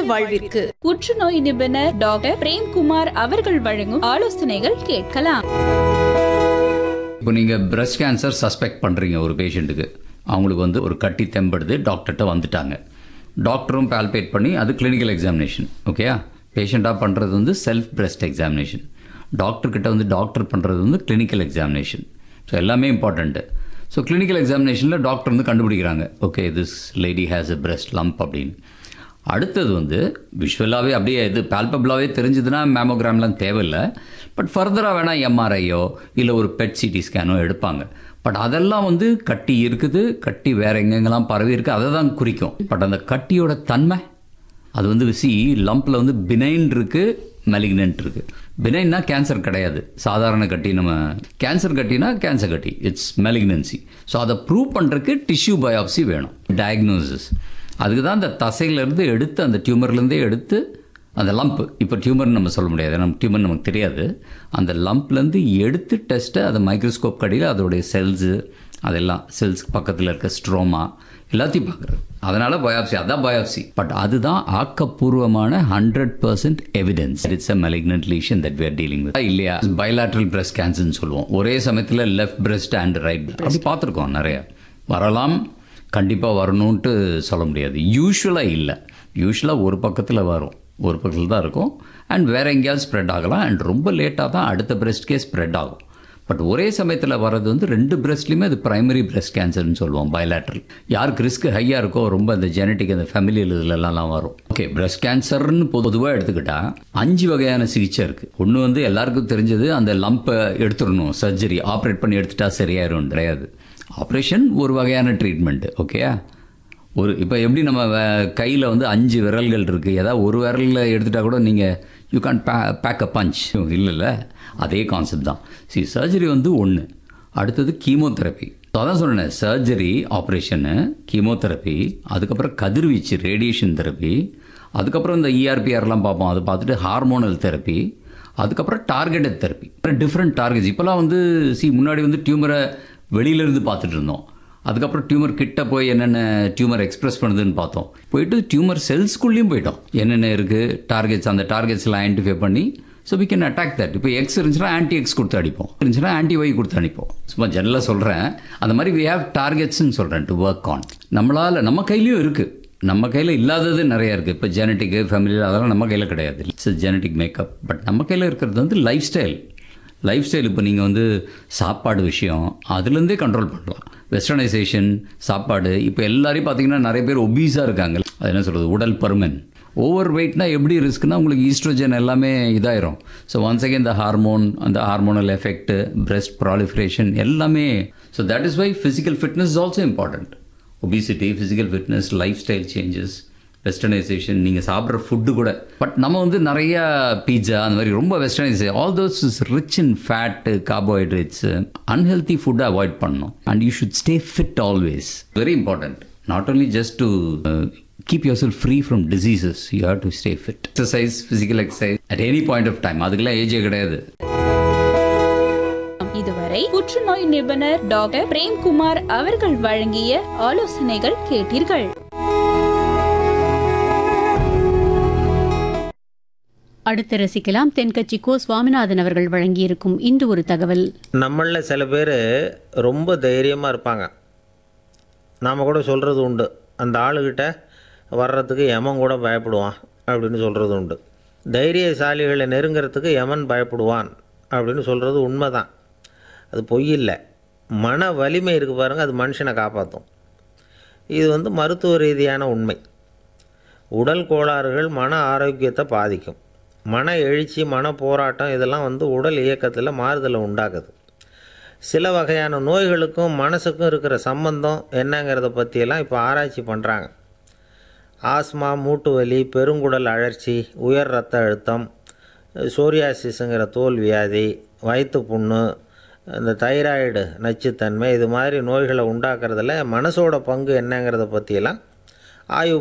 வாழ்விற்கு புற்றுநோய் நிபுணர் டாக்டர் பிரேம்குமார் அவர்கள் வழங்கும் ஆலோசனைகள் கேட்கலாம் இப்போ நீங்கள் பிரஸ்ட் கேன்சர் சஸ்பெக்ட் பண்ணுறீங்க ஒரு பேஷண்ட்டுக்கு அவங்களுக்கு வந்து ஒரு கட்டி தெம்படுது டாக்டர்கிட்ட வந்துட்டாங்க டாக்டரும் பால்பேட் பண்ணி அது கிளினிக்கல் எக்ஸாமினேஷன் ஓகேயா பேஷண்ட்டாக பண்ணுறது வந்து செல்ஃப் பிரஸ்ட் எக்ஸாமினேஷன் டாக்டர்கிட்ட வந்து டாக்டர் பண்ணுறது வந்து கிளினிக்கல் எக்ஸாமினேஷன் ஸோ எல்லாமே இம்பார்ட்டண்ட்டு ஸோ கிளினிக்கல் எக்ஸாமினேஷனில் டாக்டர் வந்து கண்டுபிடிக்கிறாங்க okay this lady has a breast lump அப்படின்னு அடுத்தது வந்து விஷுவலாகவே அப்படியே இது பால்பபிளாகவே தெரிஞ்சதுன்னா மேமோகிராம்லாம் தேவையில்லை பட் ஃபர்தராக வேணால் எம்ஆர்ஐயோ இல்லை ஒரு பெட் சிடி ஸ்கேனோ எடுப்பாங்க பட் அதெல்லாம் வந்து கட்டி இருக்குது கட்டி வேற எங்கெங்கெல்லாம் பரவி இருக்குது அதை தான் குறிக்கும் பட் அந்த கட்டியோட தன்மை அது வந்து சி லம்பில் வந்து பினைன் இருக்குது மெலிக்னன்ட் இருக்குது பினைன்னா கேன்சர் கிடையாது சாதாரண கட்டி நம்ம கேன்சர் கட்டினா கேன்சர் கட்டி இட்ஸ் மெலிக்னன்சி ஸோ அதை ப்ரூவ் பண்ணுறதுக்கு டிஷ்யூ பயாப்சி வேணும் டயக்னோசிஸ் அதுக்கு தான் அந்த தசையிலேருந்து எடுத்து அந்த டியூமர்லேருந்தே எடுத்து அந்த லம்ப் இப்போ டியூமர்னு நம்ம சொல்ல முடியாது நம்ம டியூமர் நமக்கு தெரியாது அந்த லம்ப்லேருந்து எடுத்து டெஸ்ட்டை அதை மைக்ரோஸ்கோப் கடியில் அதோடைய செல்ஸு அதெல்லாம் செல்ஸ்க்கு பக்கத்தில் இருக்க ஸ்ட்ரோமா எல்லாத்தையும் பார்க்குறது அதனால் பயாப்சி அதான் பயாப்சி பட் அதுதான் ஆக்கப்பூர்வமான hundred percent evidence it's a malignant lesion that we are dealing with இல்லையா பைலாட்ரல் பிரஸ்ட் கேன்சர்னு சொல்லுவோம் ஒரே சமயத்தில் லெஃப்ட் பிரஸ்ட் அண்ட் ரைட் அப்படி பார்த்துருக்கோம் நிறைய வரலாம் கண்டிப்பாக வரணுன்ட்டு சொல்ல முடியாது யூஸ்வலாக இல்லை யூஸ்வலாக ஒரு பக்கத்தில் வரும் ஒரு பக்கத்தில் தான் இருக்கும் அண்ட் வேற எங்கேயாவது ஸ்ப்ரெட் ஆகலாம் அண்ட் ரொம்ப லேட்டாக தான் அடுத்த பிரஸ்ட்கே ஸ்ப்ரெட் ஆகும் பட் ஒரே சமயத்தில் வர்றது வந்து ரெண்டு பிரஸ்ட்லையுமே அது பிரைமரி பிரஸ்ட் கேன்சர்னு சொல்லுவோம் பயலாட்ரல் யாருக்கு ரிஸ்க் ஹையாக இருக்கோ ரொம்ப அந்த ஜெனட்டிக் அந்த ஃபேமிலியில் இதுலலாம் வரும் ஓகே பிரஸ்ட் கேன்சர்னு பொதுவாக எடுத்துக்கிட்டா அஞ்சு வகையான சிகிச்சை இருக்குது ஒன்று வந்து எல்லாருக்கும் தெரிஞ்சது அந்த லம்பை எடுத்துடணும் சர்ஜரி ஆப்ரேட் பண்ணி எடுத்துட்டா சரியாயிரும் கிடையாது ஆப்ரேஷன் ஒரு வகையான ட்ரீட்மெண்ட்டு ஓகேயா ஒரு இப்போ எப்படி நம்ம கையில் வந்து அஞ்சு விரல்கள் இருக்குது ஏதாவது ஒரு விரலில் எடுத்துட்டா கூட நீங்கள் you can pay back a punch இல்லைல்ல அதே கான்செப்ட் தான் சி சர்ஜரி வந்து ஒன்று அடுத்தது கீமோதெரப்பி அதான் சொன்னேன் சர்ஜரி ஆப்ரேஷனு கீமோதெரப்பி அதுக்கப்புறம் கதிர்வீச்சு ரேடியேஷன் தெரப்பி அதுக்கப்புறம் இந்த இஆர்பிஆர்லாம் பார்ப்போம் அதை பார்த்துட்டு ஹார்மோனல் தெரப்பி அதுக்கப்புறம் டார்கெட்டட் தெரப்பி டிஃப்ரெண்ட் டார்கெட்ஸ் இப்போலாம் வந்து சி முன்னாடி வந்து டியூமரை வெளியிலேருந்து பார்த்துட்டு இருந்தோம் அதுக்கப்புறம் டியூமர் கிட்ட போய் என்னென்ன டியூமர் எக்ஸ்பிரஸ் பண்ணுதுன்னு பார்த்தோம் போயிட்டு டியூமர் செல்ஸ்குள்ளேயும் போயிட்டோம் என்னென்ன இருக்குது டார்கெட்ஸ் அந்த டார்கெட்ஸ்லாம் ஐடென்டிஃபை பண்ணி so we can attack that இப்போ எக்ஸ் இருந்துச்சுன்னா ஆன்டி எக்ஸ் கொடுத்து அடிப்போம் இருந்துச்சுன்னா ஆன்டி ஒய் கொடுத்து அனுப்போம் சும்மா ஜெனரலாக சொல்கிறேன் அந்த மாதிரி வி ஹேவ் டார்கெட்ஸ்னு சொல்கிறேன் டு ஒர்க் ஆன் நம்மளால் நம்ம கையிலையும் இருக்குது நம்ம கையில் இல்லாதது நிறைய இருக்குது இப்போ ஜெனட்டிக்கு ஃபேமிலியில் அதெல்லாம் நம்ம கையில் கிடையாது இட்ஸ் ஜெனட்டிக் மேக்கப் பட் நம்ம கையில் இருக்கிறது வந்து லைஃப் ஸ்டைல் லைஃப் ஸ்டைல் இப்போ நீங்கள் வந்து சாப்பாடு விஷயம் அதுலேருந்தே கண்ட்ரோல் பண்ணலாம் வெஸ்டர்னைசேஷன் சாப்பாடு இப்போ எல்லாரையும் பார்த்தீங்கன்னா நிறைய பேர் ஒபீஸாக இருக்காங்க அது என்ன சொல்கிறது உடல் பருமன் ஓவர் வெயிட்னா எப்படி ரிஸ்க்னா உங்களுக்கு ஈஸ்ட்ரோஜன் எல்லாமே இதாயிரும் ஸோ ஒன்ஸ் அகேன் இந்த ஹார்மோன் அந்த ஹார்மோனல் எஃபெக்ட் பிரெஸ்ட் ப்ராலிஃபரேஷன் எல்லாமே so that is why physical fitness is also important obesity physical fitness lifestyle changes westernisation நீங்கள் சாப்பிட்ற ஃபுட்டு கூட பட் நம்ம வந்து நிறைய பீட்சா அந்த மாதிரி ரொம்ப westernise all those is rich in fat carbohydrates unhealthy ஃபுட்டை அவாய்ட் பண்ணணும் and you should stay fit always very important not only just to keep your cell free from diseases you have to stay fit exercise physical exercise at any point of time அதுக்கெல்லாம் age கிடையாது இதுவரை புற்றுநோய் நிபுணர் doctor Premkumar அவர்கள் வழங்கிய ஆலோசனைகள் கேட்டீர்கள் அடுத்து ரசிக்கலாம் தென்கட்சி கோ சுவாமிநாதன் அவர்கள் வழங்கியிருக்கும் இன்று ஒரு தகவல் நம்மளில் சில பேர் ரொம்ப தைரியமாக இருப்பாங்க நாம் கூட சொல்கிறது உண்டு அந்த ஆளுகிட்ட வர்றதுக்கு யமன் கூட பயப்படுவான் அப்படின்னு சொல்கிறது உண்டு தைரியசாலிகளை நெருங்கிறதுக்கு யமன் பயப்படுவான் அப்படின்னு சொல்கிறது உண்மை தான் அது பொய் இல்லை மன வலிமை இருக்குது பாருங்கள் அது மனுஷனை காப்பாற்றும் இது வந்து மருத்துவ ரீதியான உண்மை உடல் கோளாறுகள் மன ஆரோக்கியத்தை பாதிக்கும் மன எழுச்சி மன போராட்டம் இதெல்லாம் வந்து உடல் இயக்கத்தில் மாறுதலை உண்டாக்குது சில வகையான நோய்களுக்கும் மனசுக்கும் இருக்கிற சம்பந்தம் என்னங்கிறத பற்றியெல்லாம் இப்போ ஆராய்ச்சி பண்ணுறாங்க ஆஸ்மா மூட்டு வலி பெருங்குடல் அழற்சி உயர் ரத்த அழுத்தம் சோரியாசிஸுங்கிற தோல் வியாதி வயிற்று புண்ணு இந்த தைராய்டு நச்சுத்தன்மை இது மாதிரி நோய்களை உண்டாக்குறதுல மனசோட பங்கு என்னங்கிறத பற்றியெல்லாம் ஆய்வு